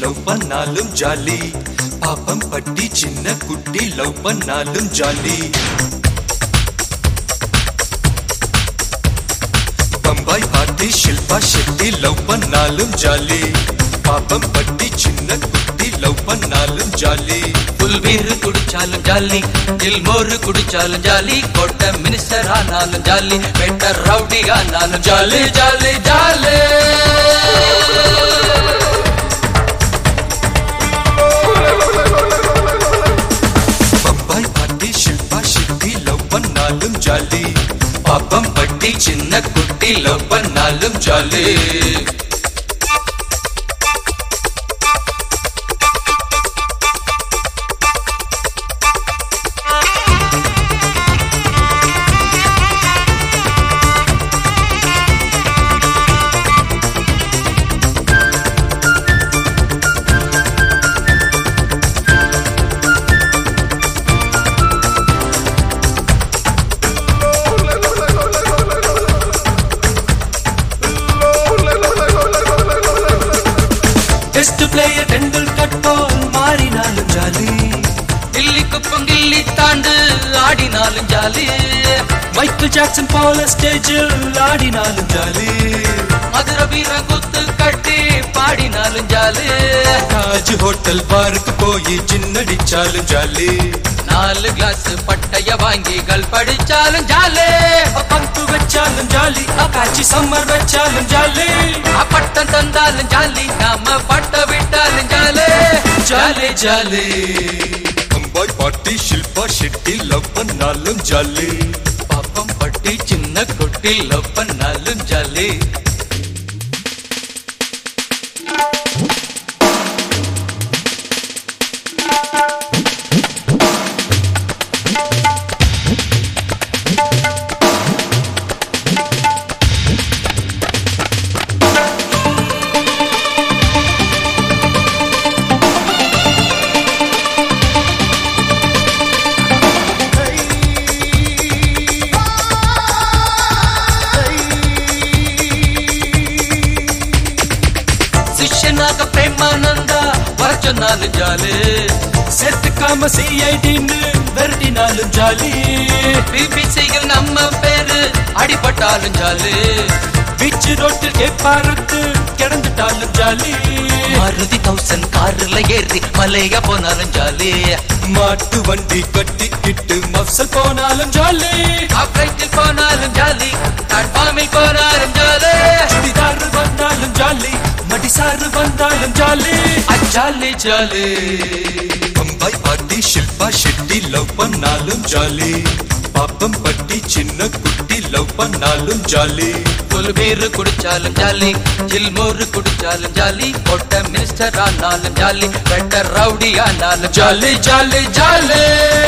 love பண்ணாலும் jolly பாப்பம் பட்டி சின்ன குட்டி லவ் பண்ணாலும் jolly Bombay party Shilpa Shetty love பண்ணாலும் ஜாலி பாப்பம் பட்டி சின்ன குட்டி லவ் பண்ணாலும் ஜாலி புல்வீரு குடிச்சாலும் ஜாலி இல்மோரு குடிச்சாலும் ஜாலி கோட்டை மினிஸ்டர் ஆனாலும் ஜாலி பெட்டர் ரவுடி ஆனாலும் jolly jolly jolly Bombay party Shilpa Shetty love பண்ணாலும் ஜாலி பாப்பம் பட்டி சின்ன குட்டி லவ் பண்ணாலும் ஜாலி டெஸ்ட் பிளேயர் டெண்டுல்கர் போல் மாறினாலும் ஜாலி கில்லி குப்பம் கில்லி தாண்டு ஆடினாலும் ஜாலி மைக்கேல் ஜாக்சன் போல ஸ்டேஜில் ஆடினாலும் ஜாலி மதுர வீர குத்து கட்டி பாடினாலும் ஜாலி தாஜ் ஹோட்டல் பார்க்கு போய் சின்னடிச்சாலும் ஜாலி நாலு கிளாஸ் பட்டைய வாங்கி கள் படிச்சாலும் ஜாலி பந்து வச்சாலும் ஜாலி அக்காச்சி சம்மர் வச்சாலும் ஜாலி பட்டம் தந்தாலும் ஜாலி நாம பட்ட விட்டாலும் jolly jolly jolly Bombay party Shilpa Shetty love பண்ணாலும் ஜாலி பாப்பம் பட்டி சின்ன குட்டி லவ் பண்ணாலும் ஜாலி சிஷ்யனாக பிரேமானந்தா வர சொன்னாலும் ஜாலி சேர்த்துக்காம சிஐடின்னு விரட்டினாலும் ஜாலி பிபிசியில் நம்ம பேரு அடிபட்டாலும் ஜாலி பீச் ரோட்டில் கேப்பாருக்கு கிடந்துட்டாலும் ஜாலி மாருதி தௌசண்ட் கார்ல ஏறி மலையா போனாலும் ஜாலி மாட்டு வண்டி கட்டிக்கிட்டு மப்சல் போனாலும் ஜாலி ஆப்ரைட்டில் போனாலும் ஜாலி பிளாட்ஃபார்மில் போனாலும் ஜாலி சுடிதார் வந்தாலும் ஜாலி மடிசாறு வந்தாலும் jolly jolly jolly Bombay party Shilpa Shetty love பண்ணாலும் ஜாலி பாப்பம் பட்டி சின்ன குட்டி லவ் பண்ணாலும் ஜாலி புல் பீரு குடிச்சாலும் ஜாலி ஜில்மோரு குடிச்சாலும் ஜாலி பொட்ட மினிஸ்டர் ஆனாலும் ஜாலி பெட்டர் ரவுடி ஆனாலும் jolly jolly jolly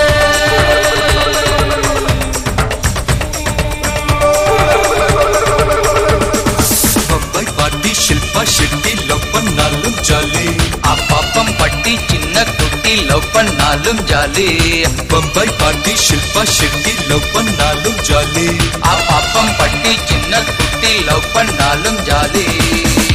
Bombay party Shilpa Shetty love பண்ணாலும் ஜாலி அப்பப்பம் பட்டி சின்ன குட்டி லவ் பண்ணாலும் jolly Bombay party Shilpa Shetty love பண்ணாலும் ஜாலி அப்பப்பம் பட்டி சின்ன குட்டி லவ் பண்ணாலும் ஜாலி